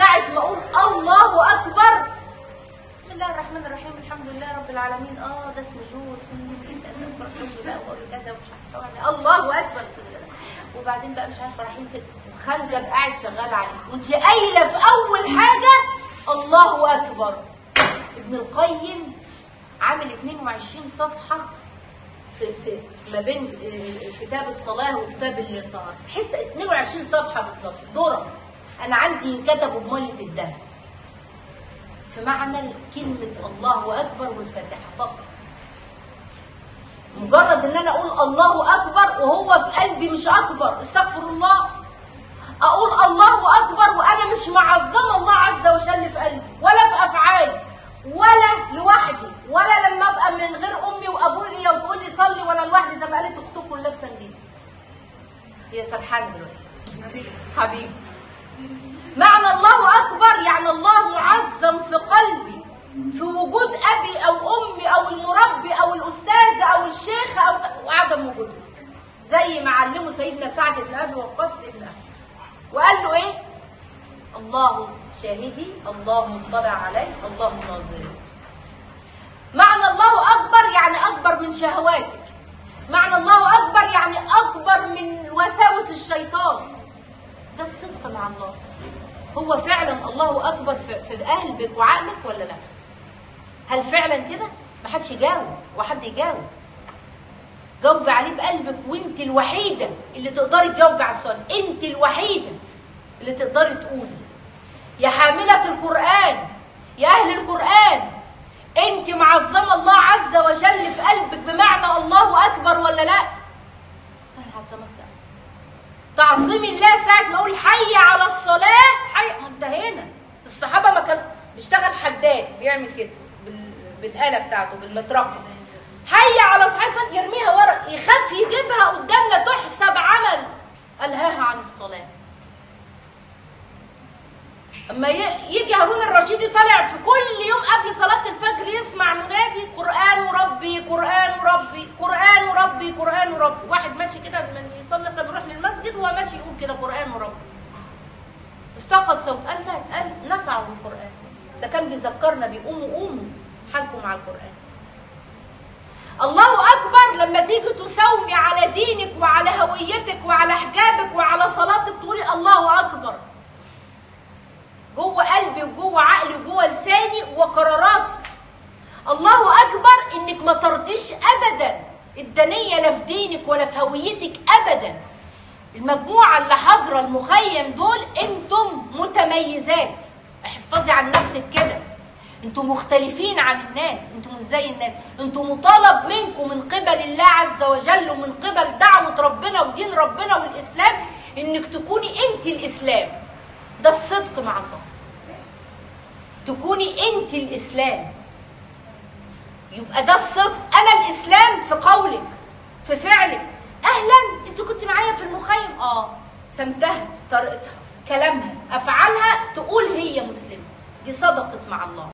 ساعة ما اقول الله اكبر بسم الله الرحمن الرحيم الحمد لله رب العالمين اه ده اسمه جوز كذا الحمد لله وقول كذا ومش عارفه الله اكبر بسم الله وبعدين بقى مش عارفه رايحين فين خنزب قاعد شغال عليه وانت قايله في اول حاجه الله اكبر ابن القيم عامل 22 صفحه في في ما بين آه، كتاب الصلاه وكتاب الطهاره حته 22 صفحه بالظبط ذره انا عندي ينكتبوا بميه الدهب في معنى كلمه الله اكبر والفاتحه فقط مجرد ان انا اقول الله اكبر وهو في قلبي مش اكبر استغفر الله اقول الله اكبر وانا مش معظمه الله عز وجل في قلبي ولا في افعالي ولا لوحدي ولا لما ابقى من غير امي وابويا وتقول لي صلي وانا لوحدي زي ما قالت اختكم لابسه انجليزي هي سرحانه دلوقتي حبيبي معنى الله اكبر يعني الله معظم في قلبي في وجود ابي او امي او المربي او الاستاذ او الشيخ او وعدم وجوده زي ما علمه سيدنا سعد بن ابي وقاص ابن اخي وقال له ايه الله شاهدي الله مطلع علي الله ناظري معنى الله اكبر يعني اكبر من شهواتك معنى الله اكبر يعني اكبر من وساوس الشيطان ده الصدق مع الله هو فعلا الله اكبر في في قلبك وعقلك ولا لا هل فعلا كده ما حدش يجاوب وحد يجاوب جاوب عليه بقلبك وانت الوحيده اللي تقدري تجاوبي على السؤال انت الوحيده اللي تقدري تقولي يا حامله القران يا اهل القران انت معظمه الله عز وجل في قلبك بمعنى الله اكبر ولا لا انا عظمك تعظيم الله ساعه ما اقول حي على الصلاه حي ما انتهينا الصحابه ما كانوا بيشتغل حداد بيعمل كده بال... بالاله بتاعته بالمطرقه حي على صحيفه يرميها ورا يخاف يجيبها قدامنا تحسب عمل الهاها عن الصلاه اما ي- يجي هارون الرشيدي طالع في كل يوم قبل صلاه الفجر يسمع منادي قران وربي قران وربي قران وربي قران وربي واحد ماشي كده من يصلي قبل يروح للمسجد وهو ماشي يقول كده قران وربي افتقد صوت قال مات قال نفعه القران ده كان بيذكرنا بيقوموا قوموا حالكم مع القران الله اكبر لما تيجي تساومي على دينك وعلى هويتك وعلى حجابك وعلى صلاتك تقولي الله اكبر جوه قلبي وجوه عقلي وجوه لساني وقراراتي الله اكبر انك ما ترضيش ابدا الدنيه لا في دينك ولا في هويتك ابدا المجموعه اللي حاضره المخيم دول انتم متميزات احفظي عن نفسك كده انتم مختلفين عن الناس انتم مش زي الناس انتم مطالب منكم من قبل الله عز وجل ومن قبل دعوه ربنا ودين ربنا والاسلام انك تكوني انت الاسلام ده الصدق مع الله تكوني انت الاسلام يبقى ده الصدق انا الاسلام في قولك في فعلك اهلا انت كنت معايا في المخيم اه سمتها طريقتها كلامها افعالها تقول هي مسلمه دي صدقت مع الله